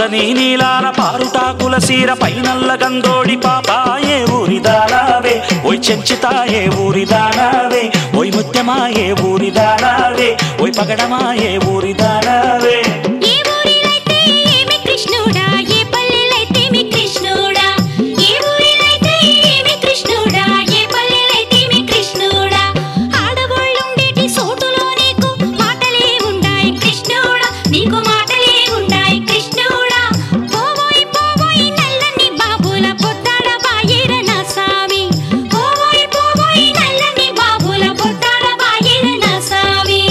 పచ్చని నీలాల పారుటాకుల సీర పైనల్ల గందోడి పాప ఏ ఊరి దానావే ఓయ్ చెంచితా ఏ ఊరి దానావే ఓయ్ ముత్యమా ఏ ఊరి దానావే ఓయ్ పగడమా ఏ ఊరి దానావే ఏ ఊరిలైతే ఏమి కృష్ణుడా ఏ పల్లెలైతే మీ కృష్ణుడా ఏ ఊరిలైతే ఏమి కృష్ణుడా ఏ పల్లెలైతే మీ కృష్ణుడా ఆడవాళ్ళుండేటి సోటులో నీకు మాటలే ఉండాయి కృష్ణుడా నీకు మాటలే ఉండాయి కృష్ణుడా పోవోయ్ పోవోయ్ నల్లని బాబుల పొద్దాడ బాయేర నా సామి పోవోయ్ పోవోయ్ నల్లని బాబుల పొద్దాడ బాయేర నా సామి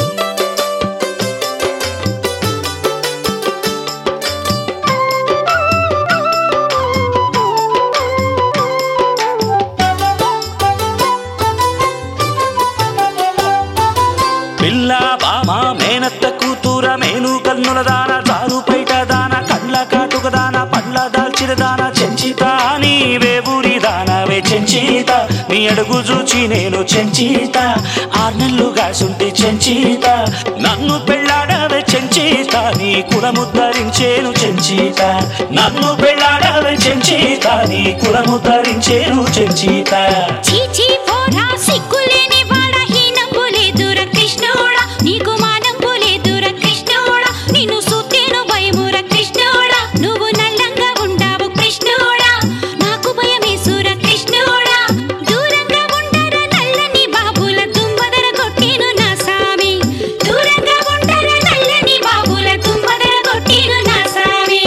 పిల్ల బామ మేనత్త కూతుర మేను కన్నుల దాన చారు పైట దాన కండ్ల కాటుక దాన పండ్ల దాల్చిన దాన చెంచిత నీవే ఊరి దానవే చెంచిత నీ అడుగు చూచి నేను చెంచిత ఆరు నెలలు కాసుంటే చెంచిత నన్ను పెళ్ళాడవే చెంచిత నీ కులముద్ధరించేను చెంచిత నన్ను పెళ్ళాడవే చెంచిత నీ కులముద్ధరించేను చెంచిత చీచీ పోరా సిగ్గులేని వాడ హీనంబులేదుర కృష్ణుడా నీకు మానంబులేదుర కృష్ణుడా నిన్ను సుత్తేను భయముర కృష్ణుడా నువ్వు నల్లంగా ఉండావు కృష్ణుడా నాకు భయమేసుర కృష్ణుడా దూరంగా ఉండర నల్లని బాబుల తుంబదర కొట్టిను నా సామి దూరంగా ఉండర నల్లని బాబుల తుంబదర కొట్టిను నా సామి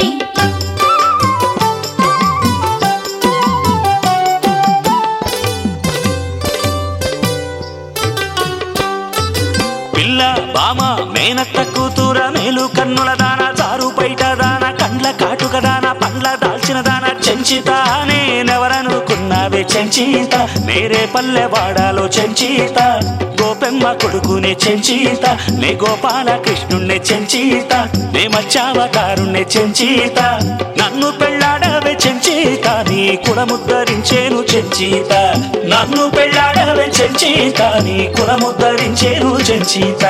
పిల్ల బామ మేనత్త కూతుర మేలు కన్నుల దాన చారు బయట దాన కండ్ల కాటుక దాన పండ్ల దాల్చిన దాన చెంచిత నేనెవరనుకున్నావే చెంచిత నేరే పల్లె వాడాలో చెంచిత గోపెమ్మ కొడుకునే చెంచిత నే గోపాల కృష్ణుణ్ణి చెంచిత నే మత్స్యావతారుణ్ణి చెంచిత నన్ను పెళ్ళాడవే చెంచిత నీ కులముద్ధరించేను చెంచిత నన్ను పెళ్ళాడవే చెంచిత నీ కులముద్ధరించేను చెంచిత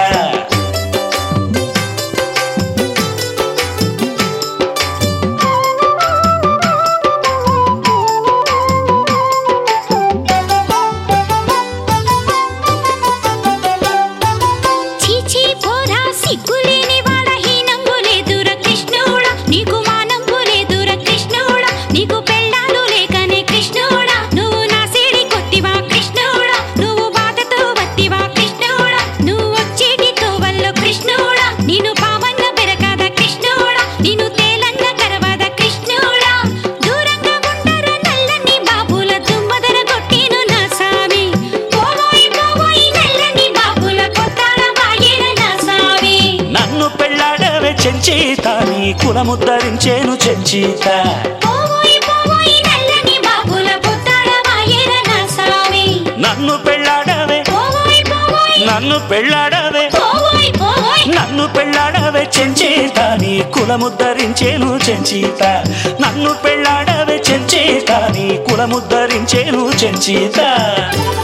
చీచీ పోరా సిగ్గులేని వాడ హీనంబులేదుర కృష్ణుడా నీకు మానంబులేదుర కృష్ణుడా నీకు పెళ్ళాలు లేకనే కృష్ణుడా నువ్వు నా సిడి కొట్టివా కృష్ణుడా నువ్వు బాధతో వత్తివా కృష్ణుడా నువ్వు వచ్చేటి తోవల్లో కృష్ణుడా నేను పావన్న బెరకాద కృష్ణుడా నేను తేలన్న కరవాద కృష్ణుడా దూరంగా ఉండర నల్లని బాబుల దుమ్మదర కొట్టిను నా సామి పోవోయ్ పోవోయ్ నల్లని బాబుల కొత్తాడ బాయేర నా సామి నన్ను పెళ్ళాడవే చెంచిత నీ కులముద్ధరించేను చెంచిత పోవోయ్ పోవోయ్ నల్లని బాబుల కొత్తాడ బాయేర నా సామి నన్ను పెళ్ళాడవే పోవోయ్ పోవోయ్ నన్ను పెళ్ళాడవే పోవోయ్ పోవోయ్ నన్ను పెళ్ళాడవే చెంచిత నీ కులముద్ధరించేను చెంచిత నన్ను పెళ్ళాడవే చెంచిత నీ కులముద్ధరించేను చెంచిత